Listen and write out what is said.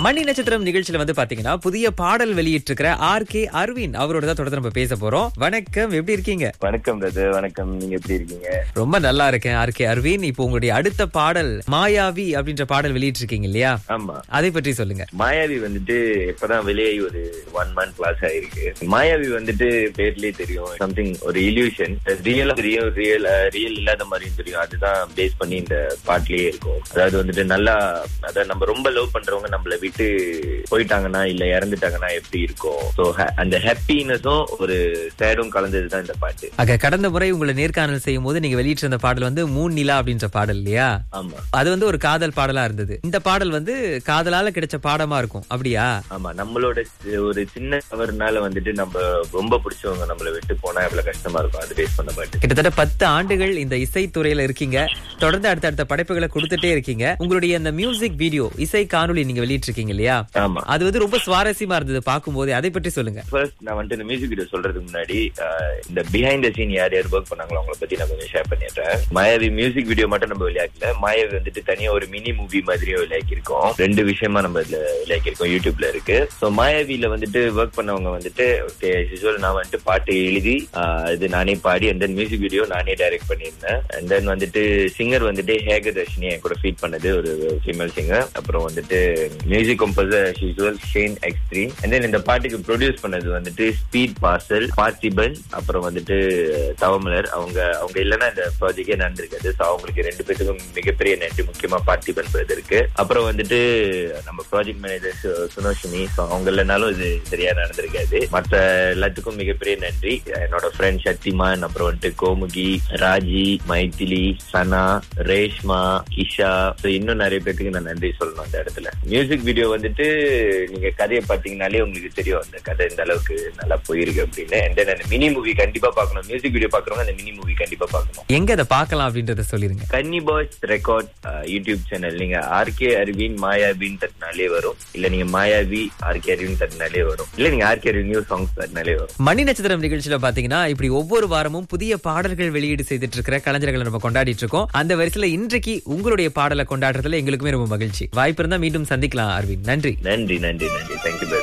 மணி நட்சத்திரம் நிகழ்ச்சியில வந்து பாத்தீங்கன்னா புதிய பாடல் வெளியிட்டிருக்கிற ஆர் கே அரவிந்த் அவரோட தான் தொடர்ந்து நம்ம பேச போறோம் வணக்கம் எப்படி இருக்கீங்க வணக்கம் பிரதர் வணக்கம் நீங்க எப்படி இருக்கீங்க ரொம்ப நல்லா இருக்கேன் ஆர் கே அரவிந்த் இப்போ உங்களுடைய அடுத்த பாடல் மாயாவி அப்படின்ற பாடல் வெளியிட்டிருக்கீங்க இல்லையா ஆமா அதை பற்றி சொல்லுங்க மாயாவி வந்துட்டு இப்பதான் வெளியாகி ஒரு ஒன் மந்த் கிளாஸ் ஆயிருக்கு மாயாவி வந்துட்டு பேர்லயே தெரியும் சம்திங் ஒரு illusion real real real real இல்லாத மாதிரியும் தெரியும் அதுதான் பேஸ் பண்ணி இந்த பாட்டிலேயே இருக்கும் அதாவது வந்துட்டு நல்லா அதாவது நம்ம ரொம்ப லவ் பண்றவங்க நம்மள விட்டு போயிட்டாங்கன்னா இல்ல இறந்துட்டாங்கன்னா எப்படி இருக்கும் ஸோ அந்த ஹாப்பினஸும் ஒரு சேடும் கலந்ததுதான் இந்த பாட்டு ஆக கடந்த முறை உங்களை நேர்காணல் செய்யும் போது நீங்க வெளியிட்டிருந்த பாடல் வந்து மூன் நிலா அப்படின்ற பாடல் இல்லையா ஆமா அது வந்து ஒரு காதல் பாடலா இருந்தது இந்த பாடல் வந்து காதலால கிடைச்ச பாடமா இருக்கும் அப்படியா ஆமா நம்மளோட சி- ஒரு சின்ன தவறுனால வந்துட்டு நம்ம ரொம்ப பிடிச்சவங்க நம்மள விட்டு போனா எவ்வளவு கஷ்டமா இருக்கும் அது பேஸ் பண்ண பாட்டு கிட்டத்தட்ட பத்து ஆண்டுகள் இந்த இசைத்துறையில இருக்கீங்க தொடர்ந்து அடுத்தடுத்த படைப்புகளை கொடுத்துட்டே இருக்கீங்க உங்களுடைய இந்த மியூசிக் வீடியோ இசை காணொளி நீங்க வெளியிட்டிருக்கீங்க இல்லையா ஆமா அது வந்து ரொம்ப சுவாரஸ்யமா இருந்தது பார்க்கும்போது அதை பற்றி சொல்லுங்க ஃபர்ஸ்ட் நான் வந்துட்டு இந்த மியூசிக் வீடியோ சொல்றதுக்கு முன்னாடி ஆஹ், இந்த பிஹைண்ட் த சீன் யார் யார் ஒர்க் பண்ணாங்களோ அவங்கள பத்தி நான் கொஞ்சம் ஷேர் பண்ணிடுறேன் மாயாவி மியூசிக் வீடியோ மட்டும் நம்ம விளையாடல மாயாவி வந்துட்டு தனியா ஒரு மினி மூவி மாதிரியும் விளையாக்கிருக்கோம் ரெண்டு விஷயமா நம்ம இதுல விளையாக்கிருக்கோம் யூடியூப்ல இருக்கு ஸோ மாயாவில வந்துட்டு ஒர்க் பண்ணவங்க வந்துட்டு ஓகே யூஸ்வல் நான் வந்துட்டு பாட்டு எழுதி ஆஹ், இது நானே பாடி அண்ட் தென் மியூசிக் வீடியோ நானே டைரக்ட் பண்ணியிருந்தேன் அண்ட் தென் வந்துட்டு சிங்கர் வந்துட்டு ஹேகர் தர்ஷினி என் கூட ஃபீட் பண்ணது ஒரு ஃபீமேல் சிங்கர் அப்புறம் வந்துட்டு music composer usual Shane extreme and then இந்த பாட்டுக்கு ப்ரொடியூஸ் பண்ணது வந்துட்டு ஸ்பீட் பார்சல் பார்த்திபன் அப்புறம் வந்துட்டு தவமலர் அவங்க அவங்க இல்லைன்னா இந்த ப்ராஜெக்டே நடந்திருக்காது ஸோ அவங்களுக்கு ரெண்டு பேத்துக்கும் மிகப்பெரிய நன்றி முக்கியமா பார்த்திபன் பிரதருக்கு அப்புறம் வந்துட்டு நம்ம ப்ராஜெக்ட் மேனேஜர் சுனோஷினி ஸோ அவங்க இல்லைனாலும் இது சரியா நடந்திருக்காது மற்ற எல்லாத்துக்கும் மிகப்பெரிய நன்றி என்னோட ஃப்ரெண்ட் சக்திமான் அப்புறம் வந்துட்டு கோமுகி ராஜி மைதிலி சனா ரேஷ்மா கிஷா ஸோ இன்னும் நிறைய பேத்துக்கு நான் நன்றி சொல்லணும் அந்த இடத்துல மியூசிக் வீடியோ வந்துட்டு நீங்க கதையை பார்த்தீங்கனாலே உங்களுக்கு தெரியும் அந்த கதை இந்த அளவுக்கு நல்லா போயிருக்கு அப்படின்னு and then அந்த மினி மூவி கண்டிப்பா பார்க்கணும் மியூசிக் வீடியோ பார்க்கறவங்க அந்த மினி மூவி கண்டிப்பா பார்க்கணும் எங்க அதை பார்க்கலாம் அப்படின்றத சொல்லிருங்க Kanni boys record YouTube channel நீங்க ஆர்கே அரவின் மாயாவின் தட்டினாலே வரும் இல்ல நீங்க மாயாவி ஆர்கே அரவின் தட்டினாலே வரும் இல்ல நீங்க ஆர்கே அரவின் நியூ சாங்ஸ் தட்டினாலே வரும் மணி நட்சத்திரம் நிகழ்ச்சியில பாத்தீங்கன்னா இப்படி ஒவ்வொரு வாரமும் புதிய பாடல்கள் வெளியீடு செய்துட்டு இருக்கிற கலைஞர்களை நம்ம கொண்டாடிட்டு இருக்கோம் அந்த வரிசையில இன்றைக்கு உங்களுடைய பாடலை கொண்டாடுறதுல எங்களுக்குமே ரொம்ப மகிழ்ச்சி வாய்ப்பு இருந்தா மீண்டும் சந்திக்கலாம் அரவிந்த் நன்றி நன்றி நன்றி நன்றி தேங்க்யூ